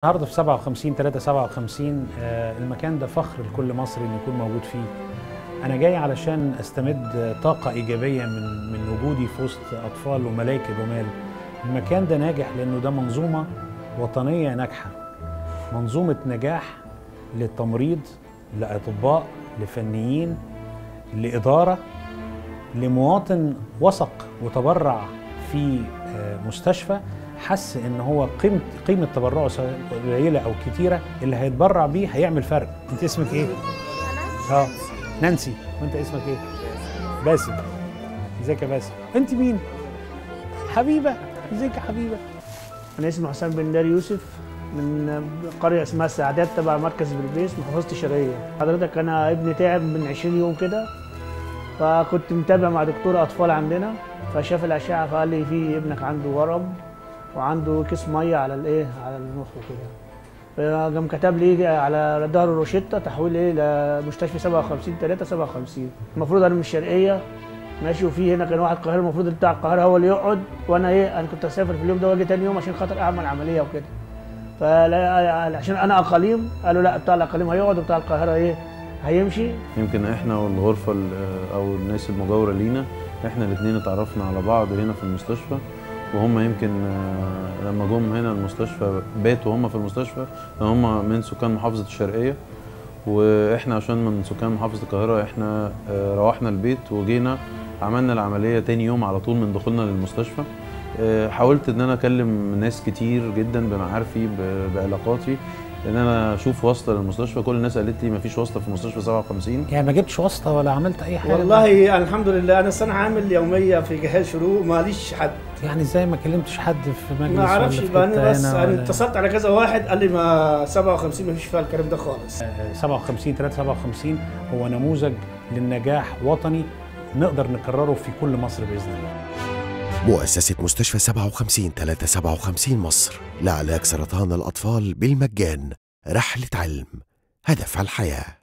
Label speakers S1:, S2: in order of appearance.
S1: النهارده في 57 3 57 آه، المكان ده فخر لكل مصري انه يكون موجود فيه. انا جاي علشان استمد طاقه ايجابيه من من وجودي في وسط اطفال وملايكه جمال. المكان ده ناجح لانه ده منظومه وطنيه ناجحه. منظومه نجاح للتمريض، لاطباء، لفنيين، لاداره، لمواطن وثق وتبرع في آه، مستشفى حس ان هو قيمه قيمه تبرعه سواء قليله او كتيره اللي هيتبرع بيه هيعمل فرق انت اسمك ايه اه نانسي وانت اسمك ايه باسم ازيك يا باسم انت مين حبيبه ازيك يا حبيبه
S2: أنا اسمي حسام بن دار يوسف من قرية اسمها السعدات تبع مركز بلبيس محافظة الشرقية حضرتك أنا ابني تعب من 20 يوم كده فكنت متابع مع دكتور أطفال عندنا فشاف الأشعة فقال لي في ابنك عنده ورم وعنده كيس مية على الإيه على المخ وكده فقام كتب لي على ظهر الروشتة تحويل إيه لمستشفى 57 3 57 المفروض أنا من الشرقية ماشي وفي هنا كان واحد القاهره المفروض بتاع القاهره هو اللي يقعد وانا ايه انا كنت اسافر في اليوم ده واجي تاني يوم عشان خاطر اعمل عمليه وكده فلا عشان انا اقاليم قالوا لا بتاع الاقاليم هيقعد وبتاع القاهره ايه هيمشي
S3: يمكن احنا والغرفة ال- او الناس المجاورة لينا احنا الاتنين اتعرفنا على بعض هنا في المستشفى وهم يمكن آه، لما جم هنا المستشفى باتوا هم في المستشفى هم من سكان محافظة الشرقية واحنا عشان من سكان محافظة القاهرة احنا آه، روحنا البيت وجينا عملنا العملية تاني يوم على طول من دخولنا للمستشفى آه، حاولت ان انا اكلم ناس كتير جدا بمعارفي ب- بعلاقاتي ان انا اشوف واسطه للمستشفى كل الناس قالت لي مفيش واسطه في مستشفى 57
S1: يعني ما جبتش واسطه ولا عملت اي حاجه
S4: والله أنا الحمد لله انا السنه عامل يوميه في جهاز شروق ماليش حد
S1: يعني ازاي ما كلمتش حد في مجلس
S4: ما اعرفش
S1: ولا في
S4: بقى
S1: حتة
S4: انا بس
S1: هنا
S4: انا
S1: ولا-
S4: اتصلت على كذا واحد قال لي ما 57 ما فيش فيها الكلام ده خالص
S1: آه، 57 3 57 هو نموذج للنجاح وطني نقدر نكرره في كل مصر باذن الله
S5: مؤسسة مستشفى 57 357 مصر لعلاج سرطان الأطفال بالمجان رحلة علم هدف الحياه